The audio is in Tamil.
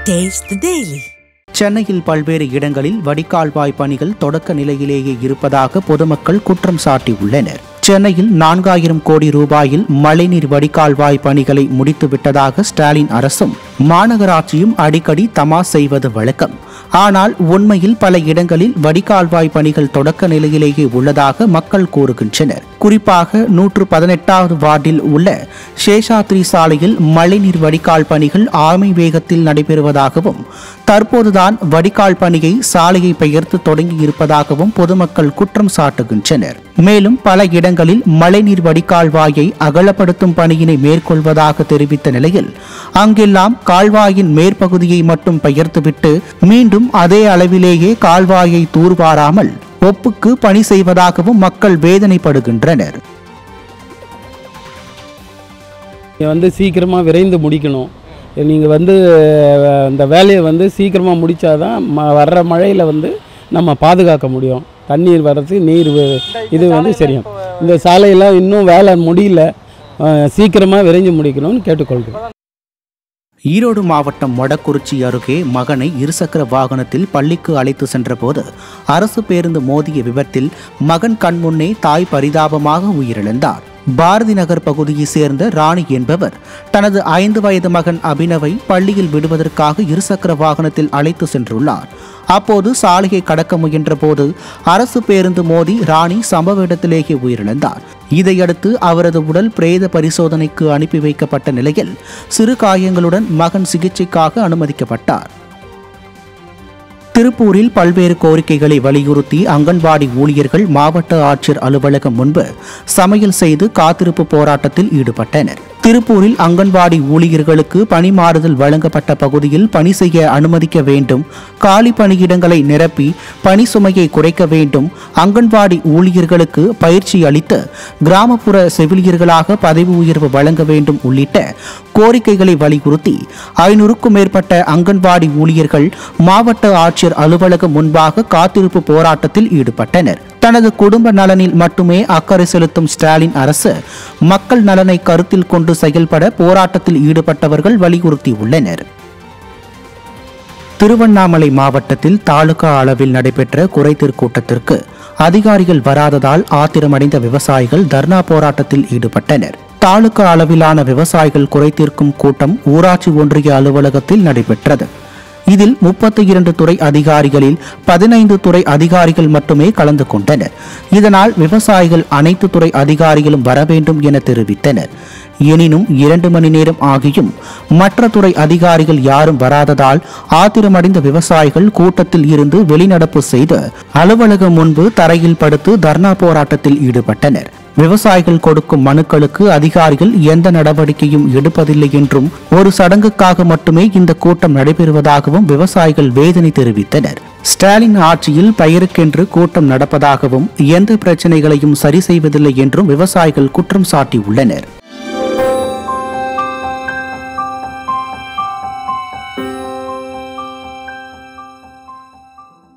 Taste the Daily. சென்னையில் பல்வேறு இடங்களில் வடிகால்வாய் பணிகள் தொடக்க நிலையிலேயே இருப்பதாக பொதுமக்கள் குற்றம் சாட்டியுள்ளனர் சென்னையில் நான்காயிரம் கோடி ரூபாயில் மழைநீர் வடிகால்வாய் பணிகளை முடித்துவிட்டதாக ஸ்டாலின் அரசும் மாநகராட்சியும் அடிக்கடி தமாஸ் செய்வது வழக்கம் ஆனால் உண்மையில் பல இடங்களில் வடிகால்வாய் பணிகள் தொடக்க நிலையிலேயே உள்ளதாக மக்கள் கூறுகின்றனர் குறிப்பாக நூற்று பதினெட்டாவது வார்டில் உள்ள சேஷாத்ரி சாலையில் மழைநீர் வடிகால் பணிகள் ஆமை வேகத்தில் நடைபெறுவதாகவும் தற்போதுதான் வடிகால் பணியை சாலையை பெயர்த்து தொடங்கி இருப்பதாகவும் பொதுமக்கள் குற்றம் சாட்டுகின்றனர் மேலும் பல இடங்களில் மழைநீர் வடிகால்வாயை அகலப்படுத்தும் பணியினை மேற்கொள்வதாக தெரிவித்த நிலையில் அங்கெல்லாம் கால்வாயின் மேற்பகுதியை மட்டும் பெயர்த்துவிட்டு மீண்டும் அதே அளவிலேயே கால்வாயை தூர்வாராமல் ஒப்புக்கு பணி செய்வதாகவும் மக்கள் வேதனைப்படுகின்றனர் நீங்கள் வந்து சீக்கிரமாக விரைந்து முடிக்கணும் நீங்கள் வந்து அஹ், இந்த வேலையை வந்து சீக்கிரமாக முடித்தாதான் ம வர்ற மழையில் வந்து நம்ம பாதுகாக்க முடியும் தண்ணீர் வர்றது நீர் வ- இது வந்து சரியும் இந்த சாலையெல்லாம் இன்னும் வேலை முடியல சீக்கிரமாக விரைஞ்சு முடிக்கணும்னு கேட்டுக்கொள்கிறேன் ஈரோடு மாவட்டம் மொடக்குறிச்சி அருகே மகனை இருசக்கர வாகனத்தில் பள்ளிக்கு அழைத்து சென்றபோது அரசு பேருந்து மோதிய விபத்தில் மகன் கண்முன்னே தாய் பரிதாபமாக உயிரிழந்தார் பாரதி நகர் பகுதியைச் சேர்ந்த ராணி என்பவர் தனது ஐந்து வயது மகன் அபினவை பள்ளியில் விடுவதற்காக இருசக்கர வாகனத்தில் அழைத்து சென்றுள்ளார் அப்போது சாலையை கடக்க முயன்றபோது அரசு பேருந்து மோதி ராணி சம்பவ இடத்திலேயே உயிரிழந்தார் இதையடுத்து அவரது உடல் பிரேத பரிசோதனைக்கு அனுப்பி வைக்கப்பட்ட நிலையில் சிறு காயங்களுடன் மகன் சிகிச்சைக்காக அனுமதிக்கப்பட்டார் திருப்பூரில் பல்வேறு கோரிக்கைகளை வலியுறுத்தி அங்கன்வாடி ஊழியர்கள் மாவட்ட ஆட்சியர் அலுவலகம் முன்பு சமையல் செய்து காத்திருப்பு போராட்டத்தில் ஈடுபட்டனர் திருப்பூரில் அங்கன்வாடி ஊழியர்களுக்கு பணி மாறுதல் வழங்கப்பட்ட பகுதியில் பணி செய்ய அனுமதிக்க வேண்டும் காலி பணியிடங்களை நிரப்பி பணி சுமையை குறைக்க வேண்டும் அங்கன்வாடி ஊழியர்களுக்கு பயிற்சி அளித்து கிராமப்புற செவிலியர்களாக பதவி உயர்வு வழங்க வேண்டும் உள்ளிட்ட கோரிக்கைகளை வலியுறுத்தி ஐநூறுக்கும் மேற்பட்ட அங்கன்வாடி ஊழியர்கள் மாவட்ட ஆட்சியர் அலுவலகம் முன்பாக காத்திருப்பு போராட்டத்தில் ஈடுபட்டனர் தனது குடும்ப நலனில் மட்டுமே அக்கறை செலுத்தும் ஸ்டாலின் அரசு மக்கள் நலனை கருத்தில் கொண்டு செயல்பட போராட்டத்தில் ஈடுபட்டவர்கள் வலியுறுத்தியுள்ளனர் திருவண்ணாமலை மாவட்டத்தில் தாலுகா அளவில் நடைபெற்ற குறைதீர் கூட்டத்திற்கு அதிகாரிகள் வராததால் ஆத்திரமடைந்த விவசாயிகள் தர்ணா போராட்டத்தில் ஈடுபட்டனர் தாலுகா அளவிலான விவசாயிகள் குறைதீர்க்கும் கூட்டம் ஊராட்சி ஒன்றிய அலுவலகத்தில் நடைபெற்றது இதில் முப்பத்தி இரண்டு துறை அதிகாரிகளில் பதினைந்து துறை அதிகாரிகள் மட்டுமே கலந்து கொண்டனர் இதனால் விவசாயிகள் அனைத்து துறை அதிகாரிகளும் வர வேண்டும் என தெரிவித்தனர் எனினும் இரண்டு மணி நேரம் ஆகியும் மற்ற துறை அதிகாரிகள் யாரும் வராததால் ஆத்திரமடைந்த விவசாயிகள் கூட்டத்தில் இருந்து வெளிநடப்பு செய்து அலுவலகம் முன்பு தரையில் படுத்து தர்ணா போராட்டத்தில் ஈடுபட்டனர் விவசாயிகள் கொடுக்கும் மனுக்களுக்கு அதிகாரிகள் எந்த நடவடிக்கையும் எடுப்பதில்லை என்றும் ஒரு சடங்குக்காக மட்டுமே இந்த கூட்டம் நடைபெறுவதாகவும் விவசாயிகள் வேதனை தெரிவித்தனர் ஸ்டாலின் ஆட்சியில் பெயருக்கென்று கூட்டம் நடப்பதாகவும் எந்த பிரச்சனைகளையும் சரி செய்வதில்லை என்றும் விவசாயிகள் குற்றம் சாட்டியுள்ளனர்